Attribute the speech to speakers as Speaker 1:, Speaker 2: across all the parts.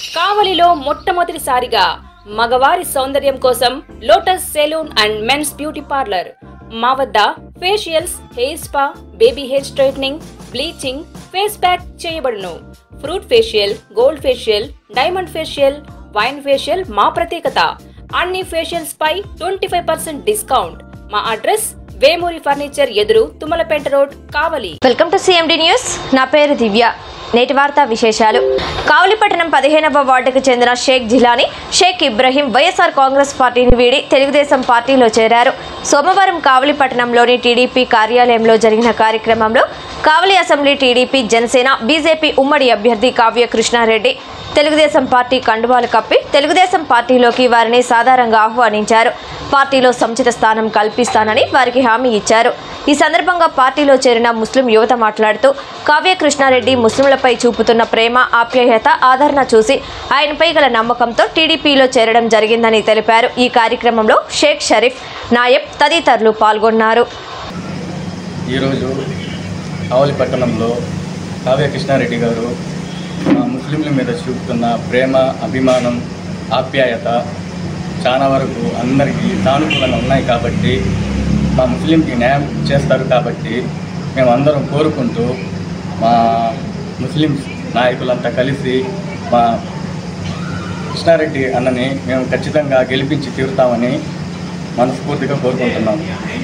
Speaker 1: కావలిలో మొట్టమొదటిసారిగా మగవారి సౌందర్యం కోసం Lotus salon and men's beauty parlour మా వద్ద facials hair spa baby hair straightening bleaching face pack చేయబడును fruit facial gold facial diamond facial wine facial మా ప్రత్యేకత అన్ని ఫేషియల్స్ పై ట్వంటీ ఫైవ్ పర్సెంట్ డిస్కౌంట్ మా అడ్రస్ వేమూరి ఫర్నిచర్ ఎదురు Tummalapeta road Kavali
Speaker 2: welcome to CMD news నా పేరు దివ్య నేటి వార్తా విశేషాలు కావలిపట్టణం పదిహేనవ వార్డుకు చెందిన షేక్ జిలానీ షేక్ ఇబ్రహీం వైఎస్ఆర్ కాంగ్రెస్ పార్టీని వీడి తెలుగుదేశం పార్టీలో చేరారు సోమవారం కావలిపట్టణంలోని టీడీపీ కార్యాలయంలో జరిగిన కార్యక్రమంలో Kavali assembly TDP Janasena BJP ఉమ్మడి అభ్యర్థి కావ్య కృష్ణారెడ్డి తెలుగుదేశం పార్టీ కండువాలు కప్పి తెలుగుదేశం పార్టీలోకి వారిని సాధారణంగా ఆహ్వానించారు పార్టీలో సముచిత స్థానం కల్పిస్తానని వారికి హామీ ఇచ్చారు ఈ సందర్భంగా పార్టీలో చేరిన ముస్లిం యువత మాట్లాడుతూ కావ్య కృష్ణారెడ్డి ముస్లింలపై చూపుతున్న ప్రేమ ఆప్యాయత ఆదరణ చూసి ఆయనపై గల నమ్మకంతో టీడీపీలో చేరడం జరిగిందని తెలిపారు ఈ కార్యక్రమంలో షేక్ షరీఫ్ నాయబ్ తదితరులు పాల్గొన్నారు
Speaker 3: ఈరోజు కావలి పట్టణంలో కావ్య కృష్ణారెడ్డి గారు మా ముస్లింల మీద చూపుతున్న ప్రేమ అభిమానం ఆప్యాయత చాలా వరకు అందరికీ సానుకూలంగా ఉన్నాయి కాబట్టి మా ముస్లింకి న్యాయం చేస్తారు కాబట్టి మేమందరం కోరుకుంటూ మా ముస్లిం నాయకులంతా కలిసి మా కృష్ణారెడ్డి అన్నని మేము ఖచ్చితంగా గెలిపించి తీరుతామని మనస్ఫూర్తిగా కోరుకుంటున్నాము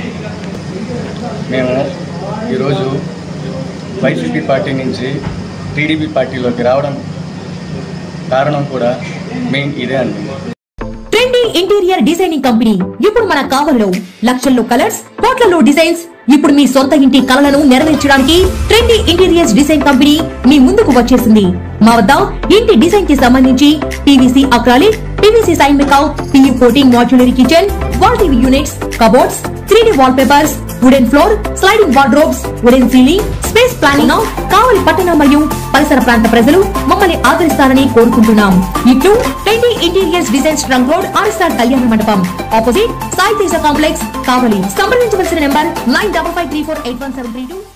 Speaker 3: మేము ఈరోజు వైసీపీ పార్టీ నుంచి టీడీపీ పార్టీలోకి రావడం కారణం కూడా మెయిన్ ఇదే అండి
Speaker 4: ట్రెండీ ఇంటీరియర్ డిజైనింగ్ కంపెనీ ఇప్పుడు మన కావలిలో లక్షల్లో కలర్స్ కోట్లలో డిజైన్స్ ఇప్పుడు మీ సొంత ఇంటి కలలను నెరవేర్చడానికి ట్రెండీ ఇంటీరియర్స్ డిజైన్ కంపెనీ మీ ముందుకు వచ్చేసింది మా వద్ద ఇంటి డిజైన్ కి సంబంధించి పీవీసీ అక్రాలిక్ పీవీసీ సైన్ మేకౌట్ PU coating modular kitchen wall TV units cupboards three D wallpapers wooden floor sliding wardrobes wooden ceiling space planning Kavali పట్టణ మరియు పరిసర ప్రాంత ప్రజలు మమ్మల్ని ఆదరిస్తారని కోరుకుంటున్నాం ఇట్లు twenty interiors designs trunk road RSR Kalyana Mandapam opposite Sai Teja complex Kavali సంప్రదించవలసిన number nine double five three four eight one seven three two